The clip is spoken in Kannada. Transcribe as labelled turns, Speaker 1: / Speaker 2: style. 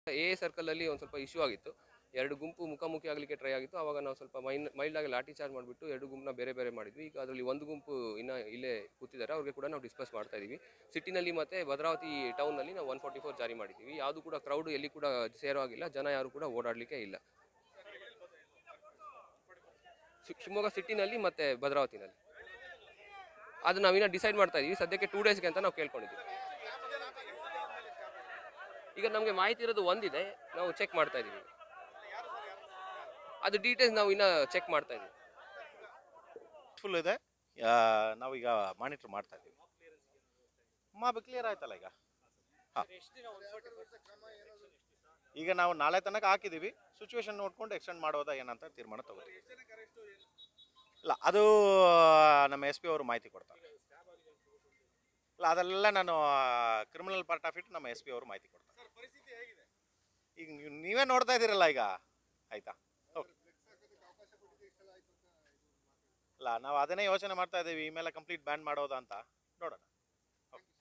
Speaker 1: ಎ ಸರ್ಕಲಲ್ಲಿ ಒಂದು ಸ್ವಲ್ಪ ಇಶ್ಯೂ ಆಗಿತ್ತು ಎರಡು ಗುಂಪು ಮುಖಾಮುಖಿ ಆಗಲಿಕ್ಕೆ ಟ್ರೈ ಆಗಿತ್ತು ಆವಾಗ ನಾವು ಸ್ವಲ್ಪ ಮೈನ್ ಮೈಲ್ಡಾಗಿ ಲಾಠಿ ಚಾರ್ಜ್ ಮಾಡಿಬಿಟ್ಟು ಎರಡು ಗುಂಪನ್ನ ಬೇರೆ ಬೇರೆ ಮಾಡಿದ್ವಿ ಈಗ ಅದರಲ್ಲಿ ಒಂದು ಗುಂಪು ಇನ್ನು ಇಲ್ಲೇ ಕೂತಿದ್ದಾರೆ ಅವ್ರಿಗೆ ಕೂಡ ನಾವು ಡಿಸ್ಕಸ್ ಮಾಡ್ತಾ ಇದ್ದೀವಿ ಸಿಟಿನಲ್ಲಿ ಮತ್ತು ಭದ್ರಾವತಿ ಟೌನ್ನಲ್ಲಿ ನಾವು ಒನ್ ಫಾರ್ಟಿ ಫೋರ್ ಜಾರಿ ಮಾಡಿದ್ದೀವಿ ಯಾವುದು ಕೂಡ ಕ್ರೌಡ್ ಎಲ್ಲಿ ಕೂಡ ಸೇರೋ ಆಗಿಲ್ಲ ಜನ ಯಾರು ಕೂಡ ಓಡಾಡಲಿಕ್ಕೆ ಇಲ್ಲ ಶಿ- ಶಿವಮೊಗ್ಗ ಸಿಟಿನಲ್ಲಿ ಮತ್ತು ಭದ್ರಾವತಿನಲ್ಲಿ ಅದು ನಾವಿನ್ನ ಡಿಸೈಡ್ ಮಾಡ್ತಾ ಇದೀವಿ ಸದ್ಯಕ್ಕೆ ಟೂ ಡೇಸ್ಗೆ ಅಂತ ನಾವು ಕೇಳ್ಕೊಂಡಿದ್ದೀವಿ ಈಗ ನಮಗೆ ಮಾಹಿತಿ ಇರೋದು ಒಂದಿದೆ ನಾವು ಚೆಕ್ ಮಾಡ್ತಾ ಇದೀವಿ ಅದು ಡೀಟೇಲ್ಸ್ ನಾವು ಇನ್ನ ಚೆಕ್ ಮಾಡ್ತಾ ಇದೀವಿ
Speaker 2: ಫುಲ್ ಇದೆ ಆ, ನಾವೀಗ ಮಾನಿಟರ್ ಮಾಡ್ತಾ ಇದ್ದೀವಿ ಮಾ ಕ್ಲಿಯರ್ ಆಯ್ತಲ್ಲ ಈಗ ಹಾಂ ಈಗ ನಾವು ನಾಳೆ ತನಕ ಹಾಕಿದ್ದೀವಿ ಸಿಚುವೇಶನ್ ನೋಡ್ಕೊಂಡು ಎಕ್ಸ್ಟೆಂಡ್ ಮಾಡೋದಾ ಏನಂತ ತೀರ್ಮಾನ ತಗೋತೀವಿ ಇಲ್ಲ ಅದು ನಮ್ಮ ಎಸ್ ಪಿ ಅವರು ಮಾಹಿತಿ ಕೊಡ್ತಾರೆ ಇಲ್ಲ ಅದೆಲ್ಲ ನಾನು ಕ್ರಿಮಿನಲ್ ಪಾರ್ಟ್ ಆಫ್ ಇಟ್ ನಮ್ಮ ಎಸ್ ಪಿ ಅವರು ಮಾಹಿತಿ ಕೊಡ್ತಾರೆ ಈಗ ನೀವು ನೀವೇ ನೋಡ್ತಾ ಇದ್ದೀರಲ್ಲ ಈಗ ಆಯ್ತಾ ಓಕೆ ಇಲ್ಲ ನಾವು ಅದನ್ನೇ ಯೋಚನೆ ಮಾಡ್ತಾ ಇದ್ದೀವಿ ಈ ಮೇಲೆ ಕಂಪ್ಲೀಟ್ ಬ್ಯಾನ್ ಮಾಡೋದಾ ಅಂತ ನೋಡೋಣ